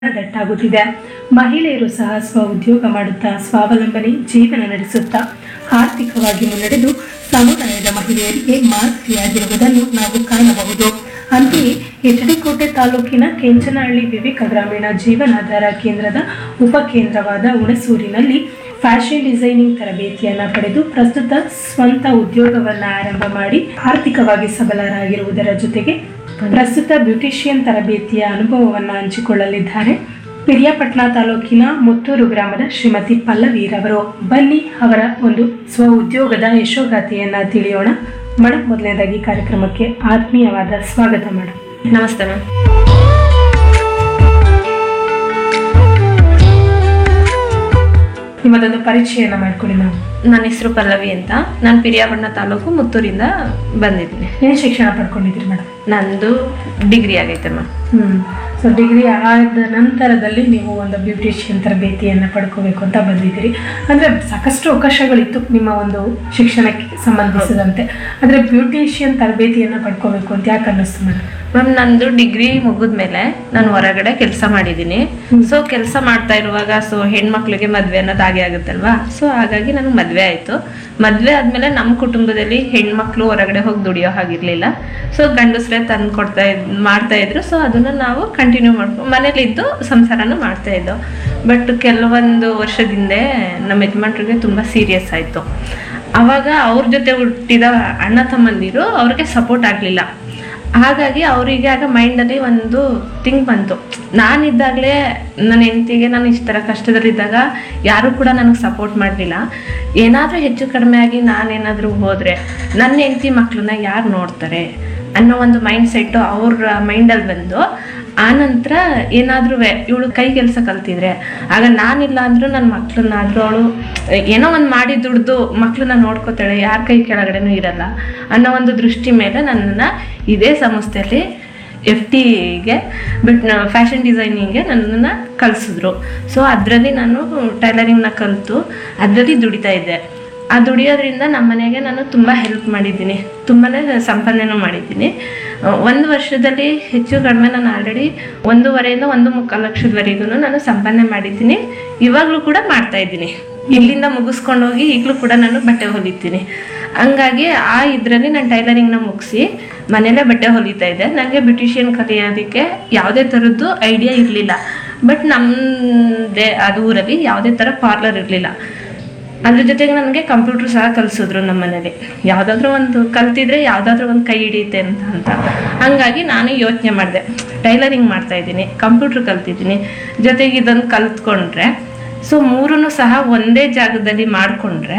ದಟ್ಟಾಗುತ್ತಿದೆ ಮಹಿಳೆಯರು ಸಹ ಸ್ವ ಉದ್ಯೋಗ ಮಾಡುತ್ತಾ ಸ್ವಾವಲಂಬನೆ ಜೀವನ ನಡೆಸುತ್ತಾ ಆರ್ಥಿಕವಾಗಿ ಮುನ್ನಡೆದು ಸಮುದಾಯದ ಮಹಿಳೆಯರಿಗೆ ಮಾದರಿಯಾಗಿರುವುದನ್ನು ನಾವು ಕಾಣಬಹುದು ಅಂತೆಯೇ ಎಚಡಿಕೋಟೆ ತಾಲೂಕಿನ ಕೆಂಚನಹಳ್ಳಿ ವಿವೇಕ ಗ್ರಾಮೀಣ ಜೀವನಾಧಾರ ಕೇಂದ್ರದ ಉಪಕೇಂದ್ರವಾದ ಹುಣಸೂರಿನಲ್ಲಿ ಫ್ಯಾಷನ್ ಡಿಸೈನಿಂಗ್ ತರಬೇತಿಯನ್ನ ಪಡೆದು ಪ್ರಸ್ತುತ ಸ್ವಂತ ಉದ್ಯೋಗವನ್ನ ಆರಂಭ ಮಾಡಿ ಆರ್ಥಿಕವಾಗಿ ಸಬಲರಾಗಿರುವುದರ ಜೊತೆಗೆ ಪ್ರಸ್ತುತ ಬ್ಯೂಟಿಷಿಯನ್ ತರಬೇತಿಯ ಅನುಭವವನ್ನು ಹಂಚಿಕೊಳ್ಳಲಿದ್ದಾರೆ ಪಿರಿಯಾಪಟ್ಟಣ ತಾಲೂಕಿನ ಮುತ್ತೂರು ಗ್ರಾಮದ ಶ್ರೀಮತಿ ಪಲ್ಲವೀರವರು ಬನ್ನಿ ಅವರ ಒಂದು ಸ್ವ ಉದ್ಯೋಗದ ಯಶೋಗಾಥೆಯನ್ನ ತಿಳಿಯೋಣ ಮೇಡಮ್ ಮೊದಲನೇದಾಗಿ ಕಾರ್ಯಕ್ರಮಕ್ಕೆ ಆತ್ಮೀಯವಾದ ಸ್ವಾಗತ ಮೇಡಮ್ ನಮಸ್ತೆ ಮ್ಯಾಮ್ ನಿಮ್ಮದೊಂದು ಪರಿಚಯನ ಮಾಡ್ಕೊಡಿ ಮ್ಯಾಮ್ ನನ್ನ ಹೆಸರು ಪಲ್ಲವಿ ಅಂತ ನಾನು ಪಿರಿಯಾಪಟ್ಟಣ ತಾಲೂಕು ಮುತ್ತೂರಿಂದ ಬಂದಿದ್ದೀನಿ ಏನು ಶಿಕ್ಷಣ ಪಡ್ಕೊಂಡಿದ್ದೀರಿ ಮೇಡಮ್ ನಂದು ಡಿಗ್ರಿ ಆಗೈತೆ ಮ್ಯಾಮ್ ಹ್ಮ್ ಸೊ ಡಿಗ್ರಿ ಆದ ನಂತರದಲ್ಲಿ ನೀವು ಒಂದು ಬ್ಯೂಟಿಷಿಯನ್ ತರಬೇತಿಯನ್ನು ಪಡ್ಕೋಬೇಕು ಅಂತ ಬಂದಿದ್ದೀರಿ ಅಂದರೆ ಸಾಕಷ್ಟು ಅವಕಾಶಗಳಿತ್ತು ನಿಮ್ಮ ಒಂದು ಶಿಕ್ಷಣಕ್ಕೆ ಸಂಬಂಧಿಸಿದಂತೆ ಆದರೆ ಬ್ಯೂಟಿಷಿಯನ್ ತರಬೇತಿಯನ್ನು ಪಡ್ಕೋಬೇಕು ಅಂತ ಯಾಕೆ ಅನ್ನಿಸ್ತು ಮೇಡಮ್ ಮ್ಯಾಮ್ ನಂದು ಡಿಗ್ರಿ ಮುಗಿದ್ಮೇಲೆ ನಾನು ಹೊರಗಡೆ ಕೆಲಸ ಮಾಡಿದ್ದೀನಿ ಸೊ ಕೆಲಸ ಮಾಡ್ತಾ ಇರುವಾಗ ಸೊ ಹೆಣ್ಮಕ್ಳಿಗೆ ಮದ್ವೆ ಅನ್ನೋದು ಹಾಗೆ ಆಗುತ್ತಲ್ವಾ ಸೊ ಹಾಗಾಗಿ ನನಗೆ ಮದ್ವೆ ಆಯ್ತು ಮದ್ವೆ ಆದ್ಮೇಲೆ ನಮ್ಮ ಕುಟುಂಬದಲ್ಲಿ ಹೆಣ್ಮಕ್ಳು ಹೊರಗಡೆ ಹೋಗಿ ದುಡಿಯೋ ಹಾಗಿರ್ಲಿಲ್ಲ ಸೊ ಗಂಡಸ್ರೇ ತಂದು ಕೊಡ್ತಾ ಇದ್ ಮಾಡ್ತಾ ಇದ್ರು ಸೊ ಅದನ್ನ ನಾವು ಕಂಟಿನ್ಯೂ ಮಾಡ್ಕೊ ಮನೇಲಿದ್ದು ಸಂಸಾರನ ಮಾಡ್ತಾ ಇದ್ದೋ ಬಟ್ ಕೆಲವೊಂದು ವರ್ಷದಿಂದ ನಮ್ಮ ಯಜಮಾನ್ರಿಗೆ ತುಂಬಾ ಸೀರಿಯಸ್ ಆಯ್ತು ಅವಾಗ ಅವ್ರ ಜೊತೆ ಹುಟ್ಟಿದ ಅಣ್ಣ ತಮ್ಮಂದಿರು ಅವ್ರಿಗೆ ಸಪೋರ್ಟ್ ಆಗಲಿಲ್ಲ ಹಾಗಾಗಿ ಅವರಿಗೆ ಆಗ ಮೈಂಡಲ್ಲಿ ಒಂದು ಥಿಂಕ್ ಬಂತು ನಾನಿದ್ದಾಗಲೇ ನನ್ನ ಹೆಂಡತಿಗೆ ನಾನು ಇಷ್ಟು ಥರ ಕಷ್ಟದಲ್ಲಿದ್ದಾಗ ಯಾರೂ ಕೂಡ ನನಗೆ ಸಪೋರ್ಟ್ ಮಾಡಲಿಲ್ಲ ಏನಾದರೂ ಹೆಚ್ಚು ಕಡಿಮೆ ಆಗಿ ನಾನೇನಾದರೂ ಹೋದರೆ ನನ್ನ ಹೆಂಡತಿ ಮಕ್ಕಳನ್ನ ಯಾರು ನೋಡ್ತಾರೆ ಅನ್ನೋ ಒಂದು ಮೈಂಡ್ ಸೆಟ್ಟು ಅವ್ರ ಮೈಂಡಲ್ಲಿ ಬಂದು ಆನಂತರ ಏನಾದ್ರೂ ಇವಳು ಕೈ ಕೆಲಸ ಕಲ್ತಿದ್ರೆ ಆಗ ನಾನಿಲ್ಲ ಅಂದ್ರೂ ನನ್ನ ಮಕ್ಳನ್ನಾದ್ರೂ ಅವಳು ಏನೋ ಒಂದು ಮಾಡಿ ದುಡ್ದು ಮಕ್ಳನ್ನ ನೋಡ್ಕೋತಾಳೆ ಯಾರ ಕೈ ಕೆಳಗಡೆನೂ ಇರಲ್ಲ ಅನ್ನೋ ಒಂದು ದೃಷ್ಟಿ ಮೇಲೆ ನನ್ನನ್ನು ಇದೇ ಸಂಸ್ಥೆಯಲ್ಲಿ ಎಫ್ ಟಿಗೆ ಬಿಟ್ ಫ್ಯಾಷನ್ ಡಿಸೈನಿಂಗ್ಗೆ ನನ್ನನ್ನು ಕಲಿಸಿದ್ರು ಸೊ ಅದರಲ್ಲಿ ನಾನು ಟೈಲರಿಂಗ್ನ ಕಲಿತು ಅದರಲ್ಲಿ ದುಡಿತಾ ಇದ್ದೆ ಆ ದುಡಿಯೋದ್ರಿಂದ ನಮ್ಮ ಮನೆಗೆ ನಾನು ತುಂಬ ಹೆಲ್ಪ್ ಮಾಡಿದ್ದೀನಿ ತುಂಬಾ ಸಂಪಾದನೆನೂ ಮಾಡಿದ್ದೀನಿ ಒಂದು ವರ್ಷದಲ್ಲಿ ಹೆಚ್ಚು ಕಡಿಮೆ ನಾನು ಆಲ್ರೆಡಿ ಒಂದೂವರೆಯಿಂದ ಒಂದು ಮುಕ್ಕಾಲು ಲಕ್ಷದವರೆಗೂ ನಾನು ಸಂಪಾದನೆ ಮಾಡಿದ್ದೀನಿ ಇವಾಗಲೂ ಕೂಡ ಮಾಡ್ತಾ ಇದ್ದೀನಿ ಇಲ್ಲಿಂದ ಮುಗಿಸ್ಕೊಂಡು ಹೋಗಿ ಈಗಲೂ ಕೂಡ ನಾನು ಬಟ್ಟೆ ಹೊಲಿತೀನಿ ಹಂಗಾಗಿ ಆ ಇದರಲ್ಲಿ ನಾನು ಟೈಲರಿಂಗ್ನ ಮುಗಿಸಿ ಮನೇಲೇ ಬಟ್ಟೆ ಹೊಲಿತಾ ಇದ್ದೆ ನನಗೆ ಬ್ಯೂಟಿಷಿಯನ್ ಕಲಿಯೋದಕ್ಕೆ ಯಾವುದೇ ಥರದ್ದು ಐಡಿಯಾ ಇರಲಿಲ್ಲ ಬಟ್ ನಮ್ಮದೇ ಅದು ಊರಲ್ಲಿ ಯಾವುದೇ ಥರ ಪಾರ್ಲರ್ ಇರಲಿಲ್ಲ ಅದ್ರ ಜೊತೆಗೆ ನನಗೆ ಕಂಪ್ಯೂಟರ್ ಸಹ ಕಲಿಸಿದ್ರು ನಮ್ಮ ಮನೇಲಿ ಯಾವುದಾದ್ರೂ ಒಂದು ಕಲ್ತಿದ್ರೆ ಯಾವುದಾದ್ರೂ ಒಂದು ಕೈ ಹಿಡಿಯುತ್ತೆ ಅಂತ ಅಂತ ಹಂಗಾಗಿ ನಾನು ಯೋಚನೆ ಮಾಡಿದೆ ಟೈಲರಿಂಗ್ ಮಾಡ್ತಾ ಇದ್ದೀನಿ ಕಂಪ್ಯೂಟರ್ ಕಲ್ತಿದ್ದೀನಿ ಜೊತೆಗೆ ಇದನ್ನು ಕಲ್ತ್ಕೊಂಡ್ರೆ ಸೊ ಮೂರೂ ಸಹ ಒಂದೇ ಜಾಗದಲ್ಲಿ ಮಾಡಿಕೊಂಡ್ರೆ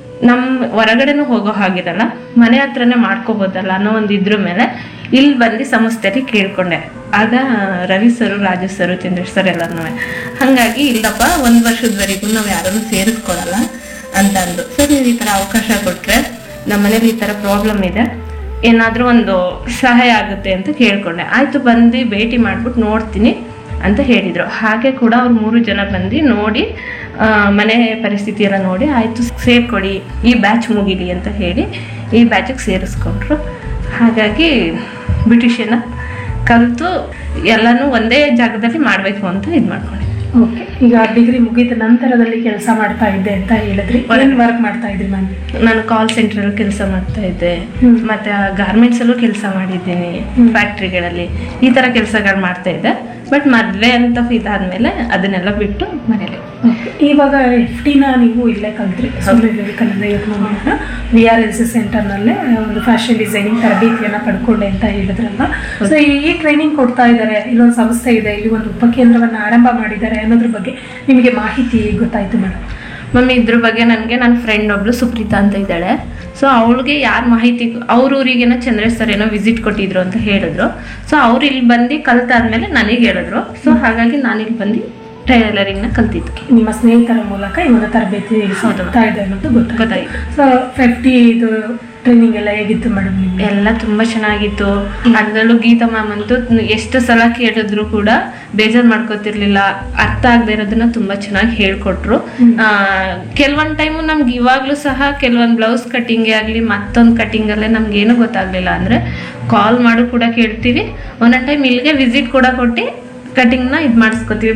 ನಮ್ಮ ಹೊರಗಡೆನೂ ಹೋಗೋ ಹಾಗಿರಲ್ಲ ಮನೆ ಹತ್ರನೇ ಮಾಡ್ಕೋಬೋದಲ್ಲ ಅನ್ನೋ ಒಂದು ಇದ್ರ ಮೇಲೆ ಇಲ್ಲಿ ಬಂದು ಸಂಸ್ಥೆಯಲ್ಲಿ ಕೇಳ್ಕೊಂಡೆ ಆಗ Ravi sir Raju sir Chandresh sir ಎಲ್ಲನೂ ಹಾಗಾಗಿ ಇಲ್ಲಪ್ಪ ಒಂದು ವರ್ಷದವರೆಗೂ ನಾವು ಯಾರನ್ನು ಸೇರಿಸ್ಕೊಳಲ್ಲ ಅಂತ ಅಂದು ಸರ್ ನೀವು ಈ ಥರ ಅವಕಾಶ ಕೊಟ್ಟರೆ ನಮ್ಮ ಮನೇಲಿ ಈ ಥರ ಪ್ರಾಬ್ಲಮ್ ಇದೆ ಏನಾದರೂ ಒಂದು ಸಹಾಯ ಆಗುತ್ತೆ ಅಂತ ಕೇಳ್ಕೊಂಡೆ ಆಯಿತು ಬಂದು ಭೇಟಿ ಮಾಡ್ಬಿಟ್ಟು ನೋಡ್ತೀನಿ ಅಂತ ಹೇಳಿದರು ಹಾಗೆ ಕೂಡ ಅವ್ರು ಮೂರು ಜನ ಬಂದು ನೋಡಿ ಆ, ಮನೆ ಪರಿಸ್ಥಿತಿ ಎಲ್ಲ ನೋಡಿ ಆಯಿತು ಸೇರ್ಕೊಡಿ ಈ ಬ್ಯಾಚ್ ಮುಗಿಲಿ ಅಂತ ಹೇಳಿ ಈ ಬ್ಯಾಚಿಗೆ ಸೇರಿಸ್ಕೊಂಡ್ರು ಹಾಗಾಗಿ ಬ್ಯೂಟಿಷಿಯನ್ನ ಕಲಿತು ಎಲ್ಲನೂ ಒಂದೇ ಜಾಗದಲ್ಲಿ ಮಾಡಬೇಕು ಅಂತ ಇದು ಮಾಡ್ಕೊಂಡೆ ಓಕೆ ಈಗ ಡಿಗ್ರಿ ಮುಗಿದ ನಂತರದಲ್ಲಿ ಕೆಲಸ ಮಾಡ್ತಾ ಇದ್ದೆ ಅಂತ ಹೇಳಿದ್ರಿ ಏನು ವರ್ಕ್ ಮಾಡ್ತಾ ಇದ್ರಿ ಮ್ಯಾಮ್ ನಾನು ಕಾಲ್ ಸೆಂಟ್ರಲ್ಲಿ ಕೆಲಸ ಮಾಡ್ತಾ ಇದ್ದೆ ಹ್ಮ್. ಮತ್ತೆ ಗಾರ್ಮೆಂಟ್ಸ್ ಅಲ್ಲೂ ಕೆಲಸ ಮಾಡಿದ್ದೀನಿ ಫ್ಯಾಕ್ಟ್ರಿಗಳಲ್ಲಿ ಈ ತರ ಕೆಲಸಗಳು ಮಾಡ್ತಾ ಇದ್ದೆ ಬಟ್ ಮದ್ವೆ ಅಂತ ಇದಾದ್ಮೇಲೆ ಅದನ್ನೆಲ್ಲ ಬಿಟ್ಟು ಮನೇಲಿ ಓಕೆ ಇವಾಗ ಎಫ್ ಟಿನ ನೀವು ಇಲ್ಲೇ ಕಲ್ತ್ರಿ Swami Vivekananda Yuvaka V R L C ಸೆಂಟರ್ನಲ್ಲೇ ಒಂದು ಫ್ಯಾಷನ್ ಡಿಸೈನಿಂಗ್ ತರಬೇತಿಯನ್ನು ಪಡ್ಕೊಂಡೆ ಅಂತ ಹೇಳಿದ್ರಲ್ಲ ಸೊ ಈ ಟ್ರೈನಿಂಗ್ ಕೊಡ್ತಾ ಇದ್ದಾರೆ ಇಲ್ಲೊಂದು ಸಂಸ್ಥೆ ಇದೆ ಇಲ್ಲಿ ಒಂದು ಉಪಕೇಂದ್ರವನ್ನು ಆರಂಭ ಮಾಡಿದ್ದಾರೆ ಅನ್ನೋದ್ರ ಬಗ್ಗೆ ನಿಮಗೆ ಮಾಹಿತಿ ಗೊತ್ತಾಯ್ತು ಮೇಡಮ್ ಮಮ್ಮಿ ಇದ್ರ ಬಗ್ಗೆ ನನಗೆ ನನ್ನ ಫ್ರೆಂಡ್ ಒಬ್ಳು ಸುಪ್ರೀತಾ ಅಂತ ಇದ್ದಾಳೆ ಸೊ ಅವಳಿಗೆ ಯಾರು ಮಾಹಿತಿ ಅವ್ರ ಊರಿಗೇನೋ ಚಂದ್ರೇಶ್ ಸರ್ ಏನೋ ವಿಸಿಟ್ ಕೊಟ್ಟಿದ್ರು ಅಂತ ಹೇಳಿದ್ರು ಸೊ ಅವ್ರು ಇಲ್ಲಿ ಬಂದು ಕಲ್ತಾದ್ಮೇಲೆ ನನಗೆ ಹೇಳಿದ್ರು ಸೊ ಹಾಗಾಗಿ ನಾನು ಇಲ್ಲಿ ಬಂದು ಟೈಲರಿಂಗ್ನ ಕಲ್ತಿದ್ದೆ ನಿಮ್ಮ ಸ್ನೇಹಿತರ ಮೂಲಕ ಈ ಒಂದು ತರಬೇತಿ ಸಿಗ್ತಾ ಇದೆ ಅನ್ನೋದು ಗೊತ್ತಾಯ್ತು ಗೊತ್ತಾಯ್ತು ಸೊ ಫಿಫ್ಟಿ ಇದು ಟ್ರೈನಿಂಗ್ ಎಲ್ಲ ಹೇಗಿತ್ತು ಮೇಡಮ್ ನಿಮಗೆ ಎಲ್ಲ ತುಂಬಾ ಚೆನ್ನಾಗಿತ್ತು ಅದರಲ್ಲೂ ಗೀತಾ ಮ್ಯಾಮ್ ಅಂತೂ ಎಷ್ಟು ಸಲ ಕೇಳಿದ್ರು ಕೂಡ ಬೇಜಾರ್ ಮಾಡ್ಕೋತಿರ್ಲಿಲ್ಲ ಅರ್ಥ ಆಗದೆ ಇರೋದನ್ನ ತುಂಬಾ ಚೆನ್ನಾಗಿ ಹೇಳ್ಕೊಟ್ರು ಆ, ಕೆಲವೊಂದ್ ಟೈಮು ನಮ್ಗೆ ಇವಾಗ್ಲೂ ಸಹ ಕೆಲವೊಂದ್ ಬ್ಲೌಸ್ ಕಟ್ಟಿಂಗೇ ಆಗ್ಲಿ ಮತ್ತೊಂದು ಕಟ್ಟಿಂಗ್ ಅಲ್ಲೇ ನಮ್ಗೆ ಏನು ಗೊತ್ತಾಗ್ಲಿಲ್ಲ ಅಂದ್ರೆ ಕಾಲ್ ಮಾಡು ಕೂಡ ಕೇಳ್ತೀವಿ ಒಂದೊಂದ್ ಟೈಮ್ ಇಲ್ಲಿಗೆ ವಿಸಿಟ್ ಕೂಡ ಕೊಟ್ಟು ಕಟಿಂಗ್ ನ ಇದ್ ಮಾಡಿಸ್ಕೊತೀವಿ